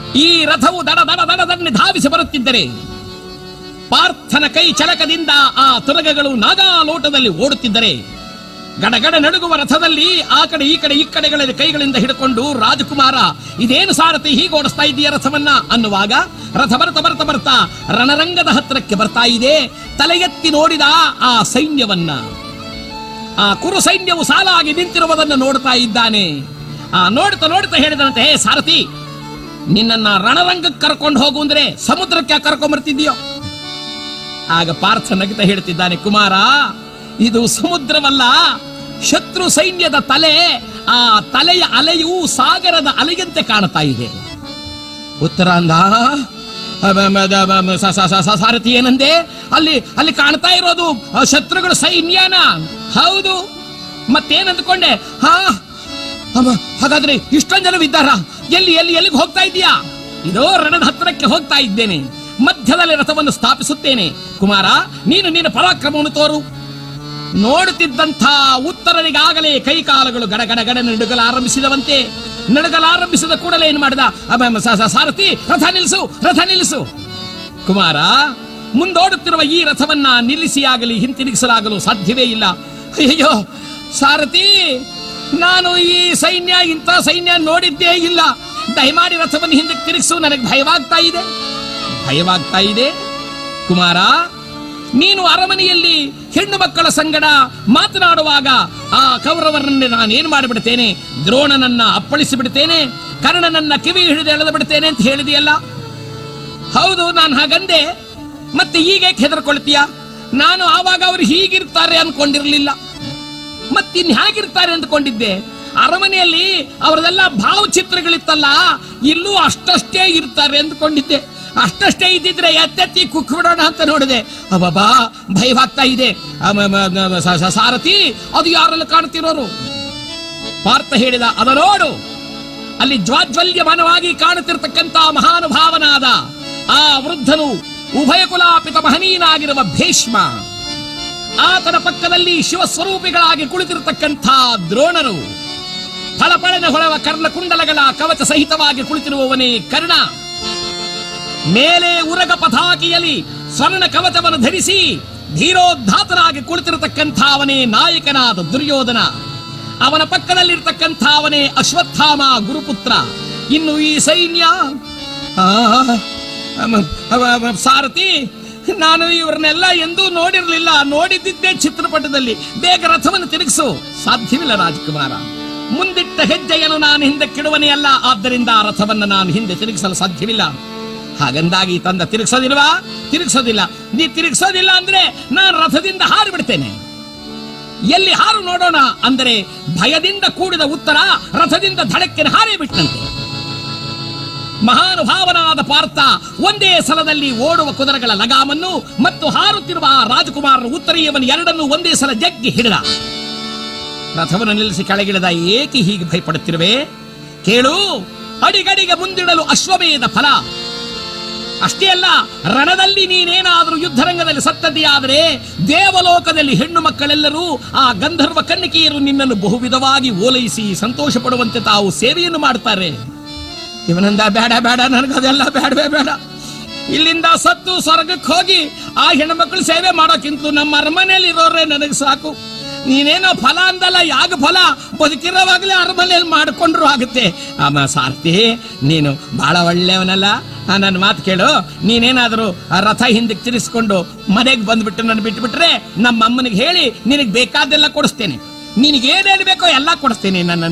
ಈ ರಥವು ದಡ ದಡ ದಡ ದಡನೆ ಧಾವಿಸಿ ಬರುತ್ತಿದ್ದರೆ ಪಾರ್ಥನ ಕೈ ಚಳಕದಿಂದ ಆ ತುರಗಗಳು ನಾಗಾಲೋಟದಲ್ಲಿ ಓಡುತ್ತಿದ್ದರೆ ಗಡಗಡ ನಡುಗುವ ರಥದಲ್ಲಿ ಆ ಕಡೆ ಈ ಕಡೆ ಈ ಕಡೆಗಳಲ್ಲಿ ಕೈಗಳಿಂದ ಹಿಡ್ಕೊಂಡು ರಾಜಕುಮಾರ ಇದೇನು ಸಾರಥಿ ಹೀಗೆ ಓಡಿಸ್ತಾ ಇದೆಯ ರಥವನ್ನ ಅನ್ನುವಾಗ ರಥ ಬರ್ತಾ ಬರ್ತಾ ಬರ್ತಾ ರಣರಂಗದ ಹತ್ತಿರಕ್ಕೆ ಬರ್ತಾ ಇದೆ ತಲೆ ಎತ್ತಿ ನೋಡಿದ ಆ ಸೈನ್ಯವನ್ನ ಆ ಕುರು ಸೈನ್ಯವು ಸಾಲಾಗಿ ನಿಂತಿರುವುದನ್ನು ನೋಡ್ತಾ ಇದ್ದಾನೆ ಆ ನೋಡ್ತಾ ನೋಡ್ತಾ ಹೇಳಿದಂತೆ ಹೇ ಸಾರಥಿ ನಿನ್ನನ್ನ ರಣರಂಗಕ್ಕೆ ಕರ್ಕೊಂಡು ಹೋಗು ಅಂದ್ರೆ ಸಮುದ್ರಕ್ಕೆ ಯಾಕೆ ಕರ್ಕೊಂಡ್ ಬರ್ತಿದ್ಯೋ ಆಗ ಪಾರ್ಥ ನಗುತ್ತಾ ಹೇಳ್ತಿದ್ದಾನೆ ಕುಮಾರ ಇದು ಸಮುದ್ರವಲ್ಲ ಶತ್ರು ಸೈನ್ಯದ ತಲೆ ಆ ತಲೆಯ ಅಲೆಯು ಸಾಗರದ ಅಲೆಯಂತೆ ಕಾಣ್ತಾ ಇದೆ ಉತ್ತರಾಂಧ ಅಬ- ಮ- ದ- ಮ- ಮ- ಸ- ಸ- ಸ- ಸ- ಸಾರಥಿ ಏನಂದೆ ಅಲ್ಲಿ ಅಲ್ಲಿ ಕಾಣ್ತಾ ಇರೋದು ಆ ಶತ್ರುಗಳ ಸೈನ್ಯನ ಹೌದು ಮತ್ತೇನ್ ಅಂದ್ಕೊಂಡೆ ಹಾ ಅಮ್ಮ, ಹಾಗಾದ್ರೆ ಇಷ್ಟೊಂದು ಜನವಿದ್ದಾರ ಎಲ್ಲಿ ಎಲ್ಲಿ ಎಲ್ಲಿಗೆ ಹೋಗ್ತಾ ಇದೀಯಾ ಇದೋ ರಣದ ಹತ್ತಿರಕ್ಕೆ ಹೋಗ್ತಾ ಇದ್ದೇನೆ ಮಧ್ಯದಲ್ಲಿ ರಥವನ್ನು ಸ್ಥಾಪಿಸುತ್ತೇನೆ ಕುಮಾರ ನೀನು ನಿನ್ನ ಪರಾಕ್ರಮವನ್ನು ತೋರು ನೋಡುತ್ತಿದ್ದಂಥ ಉತ್ತರನಿಗಾಗಲೇ ಕೈಕಾಲುಗಳು ಗಡಗಡ ಗಡ ನಡುಗಲಾರಂಭಿಸಿದವಂತೆ ನಡುಗಲಾರಂಭಿಸಿದ ಕೂಡಲೇ ಏನು ಮಾಡಿದ ಅಬ್ಬ, ಸ- ಸ- ಸಾರಥಿ ರಥ ನಿಲ್ಲಿಸು ರಥ ನಿಲ್ಲಿಸು ಕುಮಾರ ಮುಂದೋಡುತ್ತಿರುವ ಈ ರಥವನ್ನ ನಿಲ್ಲಿಸಿಯಾಗಲಿ ಹಿಂತಿರುಗಿಸಲಾಗಲು ಸಾಧ್ಯವೇ ಇಲ್ಲ ಅಯ್ಯೋ ಸಾರಥಿ ನಾನು ಈ ಸೈನ್ಯ ಇಂಥ ಸೈನ್ಯ ನೋಡಿದ್ದೇ ಇಲ್ಲ ದಯಮಾಡಿ ರಥವನ್ನು ಹಿಂದಕ್ಕೆ ತಿರುಗಿಸು ನನಗೆ ಭಯವಾಗ್ತಾ ಇದೆ ಭಯವಾಗ್ತಾ ಇದೆ ಕುಮಾರ ನೀನು ಅರಮನೆಯಲ್ಲಿ ಹೆಣ್ಣು ಮಕ್ಕಳ ಸಂಗಡ ಮಾತನಾಡುವಾಗ ಆ ಕೌರವರನ್ನು ನಾನು ಏನು ಮಾಡಿಬಿಡ್ತೇನೆ ದ್ರೋಣನನ್ನ ಅಪ್ಪಳಿಸಿ ಬಿಡ್ತೇನೆ ಕರ್ಣನನ್ನ ಕಿವಿ ಹಿಡಿದು ಎಳೆದು ಬಿಡ್ತೇನೆ ಅಂತ ಹೇಳಿದೆಯಲ್ಲ ಹೌದು ನಾನು ಹಾಗಂದೆ ಮತ್ತೆ ಈಗ ಹೆದರ್ಕೊಳ್ತೀಯ ನಾನು ಆವಾಗ ಅವರು ಹೀಗಿರ್ತಾರೆ ಅನ್ಕೊಂಡಿರ್ಲಿಲ್ಲ ಮತ್ತಿನ್ ಹೇಗಿರ್ತಾರೆ ಅಂದ್ಕೊಂಡಿದ್ದೆ ಅರಮನೆಯಲ್ಲಿ ಅವರದೆಲ್ಲ ಭಾವಚಿತ್ರಗಳಿತ್ತಲ್ಲ ಇಲ್ಲೂ ಅಷ್ಟಷ್ಟೇ ಇರ್ತಾರೆ ಅಂದ್ಕೊಂಡಿದ್ದೆ ಅಷ್ಟಷ್ಟೇ ಇದ್ದಿದ್ರೆ ಎತ್ತೆತ್ತಿ ಕುಕ್ ಬಿಡೋಣ ಅಂತ ನೋಡಿದೆ ಅಬ್ಬಾ ಭಯವಾಗ್ತಾ ಇದೆ ಅಮ- ಮ- ಮ- ಸ- ಸ- ಸಾರಥಿ ಅದು ಯಾರೆಲ್ಲ ಕಾಣ್ತಿರೋರು ಪಾರ್ಥ ಹೇಳಿದ ಅದ ನೋಡು ಅಲ್ಲಿ ಜ್ವಾಜ್ವಲ್ಯಮಾನವಾಗಿ ಕಾಣುತ್ತಿರತಕ್ಕಂತ ಮಹಾನುಭಾವನಾದ ಆ ವೃದ್ಧನು ಉಭಯ ಕುಲಾಪಿತ ಮಹನೀಯನಾಗಿರುವ ಭೀಷ್ಮ ಆತನ ಪಕ್ಕದಲ್ಲಿ ಶಿವಸ್ವರೂಪಿಗಳಾಗಿ ಕುಳಿತಿರತಕ್ಕಂಥ ದ್ರೋಣರು ಫಳಫಳನ ಹೊಳವ ಕರ್ಣಕುಂಡಲಗಳ ಕವಚ ಸಹಿತವಾಗಿ ಕುಳಿತಿರುವವನೇ ಕರ್ಣ ಮೇಲೆ ಉರಗ ಪತಾಕಿಯಲ್ಲಿ ಸ್ವರ್ಣ ಕವಚವನ್ನು ಧರಿಸಿ ಧೀರೋದ್ಧಾತನಾಗಿ ಕುಳಿತಿರತಕ್ಕಂಥ ಅವನೇ ನಾಯಕನಾದ ದುರ್ಯೋಧನ ಅವನ ಪಕ್ಕದಲ್ಲಿರ್ತಕ್ಕಂಥ ಅವನೇ ಅಶ್ವತ್ಥಾಮ ಗುರುಪುತ್ರ ಇನ್ನು ಈ ಸೈನ್ಯ ಆ, ಅಮ- ಅವ- ಅವ- ಸಾರಥಿ ನಾನು ಇವ್ರನ್ನೆಲ್ಲ ಎಂದೂ ನೋಡಿರ್ಲಿಲ್ಲ ನೋಡಿದ್ದಿದ್ದೇ ಚಿತ್ರಪಟದಲ್ಲಿ ಬೇಗ ರಥವನ್ನು ತಿರುಗಿಸು ಸಾಧ್ಯವಿಲ್ಲ ರಾಜಕುಮಾರ ಮುಂದಿಟ್ಟ ಹೆಜ್ಜೆಯನ್ನು ನಾನು ಹಿಂದಕ್ಕಿಡುವನೇ ಅಲ್ಲ ಆದ್ದರಿಂದ ಆ ರಥವನ್ನು ನಾನು ಹಿಂದೆ ತಿರುಗಿಸಲು ಸಾಧ್ಯವಿಲ್ಲ ಹಾಗಂದಾಗಿ ತಂದ ತಿರುಗಿಸೋದಿಲ್ವಾ ತಿರುಗಿಸೋದಿಲ್ಲ ನೀ ತಿರುಗಿಸೋದಿಲ್ಲ ಅಂದ್ರೆ ನಾನು ರಥದಿಂದ ಹಾರಿ ಬಿಡ್ತೇನೆ ಎಲ್ಲಿ ಹಾರು ನೋಡೋಣ ಅಂದರೆ ಭಯದಿಂದ ಕೂಡಿದ ಉತ್ತರ ರಥದಿಂದ ಧಡಕ್ಕಿನ ಹಾರೇ ಬಿಟ್ಟಂತೆ ಮಹಾನುಭಾವನಾದ ಪಾರ್ಥ ಒಂದೇ ಸಲದಲ್ಲಿ ಓಡುವ ಕುದುರೆಗಳ ಲಗಾಮನ್ನು ಮತ್ತು ಹಾರುತ್ತಿರುವ ಆ ರಾಜಕುಮಾರರ ಉತ್ತರೀಯವನ್ನು ಎರಡನ್ನೂ ಒಂದೇ ಸಲ ಜಗ್ಗಿ ಹಿಡಿದ ರಥವನ್ನು ನಿಲ್ಲಿಸಿ ಕೆಳಗಿಳಿದ ಏಕೆ ಹೀಗೆ ಭಯಪಡುತ್ತಿರುವೆ ಕೇಳು ಅಡಿಗಡಿಗೆ ಮುಂದಿಡಲು ಅಶ್ವಮೇಧ ಫಲ ಅಷ್ಟೇ ಅಲ್ಲ ರಣದಲ್ಲಿ ನೀನೇನಾದರೂ ಯುದ್ಧರಂಗದಲ್ಲಿ ಸತ್ತದೆಯಾದರೆ ದೇವಲೋಕದಲ್ಲಿ ಹೆಣ್ಣು ಮಕ್ಕಳೆಲ್ಲರೂ ಆ ಗಂಧರ್ವ ಕನ್ನಿಕೆಯರು ನಿನ್ನನ್ನು ಬಹುವಿಧವಾಗಿ ಓಲೈಸಿ ಸಂತೋಷ ಪಡುವಂತೆ ತಾವು ಸೇವೆಯನ್ನು ಮಾಡ್ತಾರೆ ಇವನಂದ ಬೇಡ ಬೇಡ ನನಗದೆಲ್ಲ ಬೇಡವೇ ಬೇಡ ಇಲ್ಲಿಂದ ಸತ್ತು ಸ್ವರ್ಗಕ್ಕೆ ಹೋಗಿ ಆ ಹೆಣ್ಮಕ್ಳು ಸೇವೆ ಮಾಡೋಕ್ಕಿಂತ ನಮ್ಮ ಅರಮನೆಯಲ್ಲಿ ಇರೋರೇ ನನಗೆ ಸಾಕು ನೀನೇನೋ ಫಲ ಅಂದಲ್ಲ ಯಾಗ ಫಲ ಬದುಕಿರೋವಾಗಲೇ ಅರಮನೆಯಲ್ಲಿ ಮಾಡಿಕೊಂಡ್ರು ಆಗುತ್ತೆ ಆಮ ಸಾರ್ತಿ ನೀನು ಬಹಳ ಒಳ್ಳೆಯವನಲ್ಲ ಆ, ನನ್ನ ಮಾತು ಕೇಳು ನೀನೇನಾದರೂ ಆ ರಥ ಹಿಂದಕ್ಕೆ ತಿರ್ಸ್ಕೊಂಡು ಮನೆಗೆ ಬಂದ್ಬಿಟ್ಟು ನನ್ನ ಬಿಟ್ಬಿಟ್ರೆ ನಮ್ಮ ಅಮ್ಮನಿಗೆ ಹೇಳಿ ನಿನಗೆ ಬೇಕಾದೆಲ್ಲ ಕೊಡಿಸ್ತೇನೆ ನಿನಗೇನೇನು ಬೇಕೋ ಎಲ್ಲ ಕೊಡಿಸ್ತೇನೆ ನನ್ನ